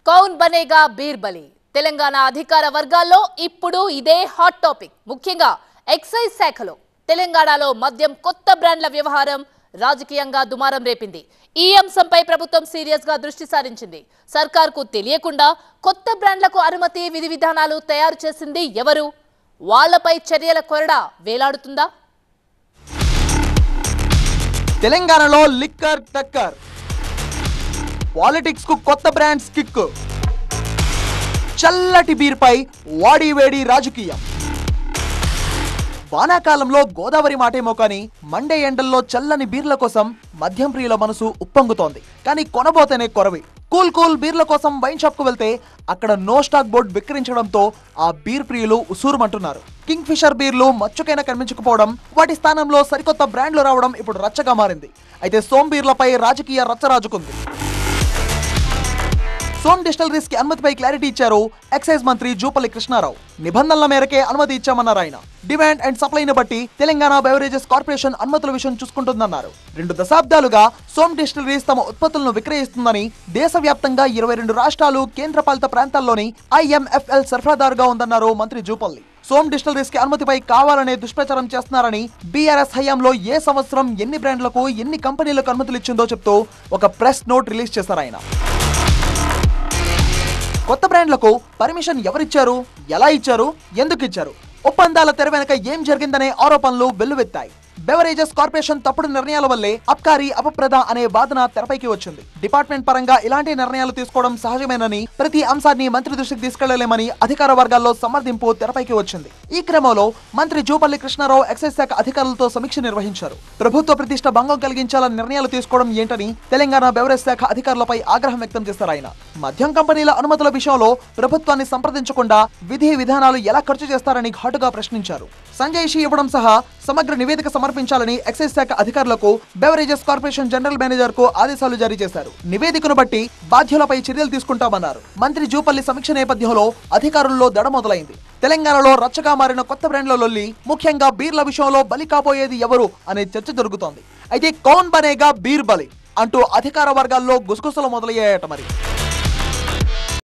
కౌన్ బనేగా బీర్బలి తెలంగాణ అధికార వర్గాల్లో ఇప్పుడు ఇదే హాట్ టాపిక్ ముఖ్యంగా ఎక్సైజ్ శాఖలో తెలంగాణలో మద్యం కొత్త బ్రాండ్ల వ్యవహారం రాజకీయంగా దుమారం రేపింది ఈ అంశంపై ప్రభుత్వం సీరియస్ గా దృష్టి సారించింది సర్కార్కు తెలియకుండా కొత్త బ్రాండ్లకు అనుమతి విధి విధానాలు తయారు చేసింది ఎవరు వాళ్లపై చర్యల కొరడా వేలాడుతుందా తెలంగాణలో లిక్కర్ టక్కర్ పాలిటిక్స్ కు కొత్త బ్రాండ్స్ కిక్ చల్లటి బీర్పై వాడి వేడి రాజకీయం వానాకాలంలో గోదావరి మాటేమో కానీ మండే ఎండల్లో చల్లని బీర్ల కోసం మద్యం ప్రియుల మనసు ఉప్పొంగుతోంది కానీ కొనబోతేనే కొరవి కూల్ కూల్ బీర్ల కోసం వైన్ షాప్ కు వెళ్తే అక్కడ నో స్టాక్ బోర్డు విక్రయించడంతో ఆ బీర్ ప్రియులు ఉసూరుమంటున్నారు కింగ్ ఫిషర్ బీర్లు మచ్చుకైనా కనిపించకపోవడం వాటి స్థానంలో సరికొత్త బ్రాండ్లు రావడం ఇప్పుడు రచ్చగా మారింది అయితే సోమ్ బీర్లపై రాజకీయ రచ్చరాజుకుంది సోమ్ డిస్టిలరీస్ కి అనుమతిపై క్లారిటీ ఇచ్చారు ఎక్సైజ్ మంత్రి జూపల్లి కృష్ణారావు నిబంధనల మేరకే అనుమతి ఇచ్చామన్నారు ఆయన డిమాండ్ అండ్ సప్లైని బట్టి తెలంగాణ బెవరేజెస్ కార్పొరేషన్ అనుమతుల విషయం చూసుకుంటుందన్నారు రెండు దశాబ్దాలుగా సోమ్ డిస్టిలరీస్ తమ ఉత్పత్తులను విక్రయిస్తుందని దేశవ్యాప్తంగా ఇరవై రెండు రాష్ట్రాలు కేంద్రపాలిత ప్రాంతాల్లోని ఐఎంఎఫ్ఎల్ సరఫరాదారుగా ఉందన్నారు మంత్రి జూపల్లి సోమ్ డిస్టిలరీస్ కి అనుమతిపై కావాలనే దుష్ప్రచారం చేస్తున్నారని బీఆర్ఎస్ హయాంలో ఏ సంవత్సరం ఎన్ని బ్రాండ్లకు ఎన్ని కంపెనీలకు అనుమతులు ఇచ్చిందో చెప్తూ ఒక ప్రెస్ నోట్ రిలీజ్ చేశారు ఆయన కొత్త బ్రాండ్లకు పర్మిషన్ ఎవరిచ్చారు ఎలా ఇచ్చారు ఎందుకు ఇచ్చారు ఒప్పందాల తెర వెనక ఏం జరిగిందనే ఆరోపణలు వెల్లువెత్తాయి బెవరేజెస్ కార్పొరేషన్ తప్పుడు నిర్ణయాల వల్లే అబ్కారీ అపప్రద అనే వాదన తెరపైకి వచ్చింది డిపార్ట్మెంట్ పరంగా ఇలాంటి నిర్ణయాలు తీసుకోవడం సహజమేనని ప్రతి అంశాన్ని మంత్రి దృష్టికి తీసుకెళ్లలేమని అధికార వర్గాల్లో సమర్థింపు తెరపైకి వచ్చింది ఈ క్రమంలో మంత్రి జూపల్లి కృష్ణారావు ఎక్సైజ్ శాఖ అధికారులతో సమీక్ష నిర్వహించారు ప్రభుత్వ ప్రతిష్ట భంగం కలిగించాలని నిర్ణయాలు తీసుకోవడం ఏంటని తెలంగాణ బెవరేజ్ శాఖ అధికారులపై ఆగ్రహం వ్యక్తం చేశారు ఆయన మద్యం కంపెనీల అనుమతుల విషయంలో ప్రభుత్వాన్ని సంప్రదించకుండా విధి విధానాలు ఎలా ఖర్చు చేస్తారని ఘాటుగా ప్రశ్నించారు సంజయ్ షీ ఇవ్వడం సహా సమగ్ర నివేదిక సమర్పించాలని ఎక్సైజ్ శాఖ అధికారులకు బెవరేజెస్ కార్పొరేషన్ జనరల్ మేనేజర్ కు ఆదేశాలు జారీ చేశారు నివేదికను బట్టి బాధ్యులపై చర్యలు తీసుకుంటామన్నారు మంత్రి జూపల్లి సమీక్ష నేపథ్యంలో అధికారుల్లో దడ మొదలైంది తెలంగాణలో రచ్చగా మారిన కొత్త బ్రాండ్ల లొల్లి ముఖ్యంగా బీర్ల విషయంలో బలి కాబోయేది ఎవరు అనే చర్చ జరుగుతోంది అయితే కౌన్ బనేగా బీర్ బలి అంటూ అధికార వర్గాల్లో గుసగుసలు మొదలయ్యాయట మరి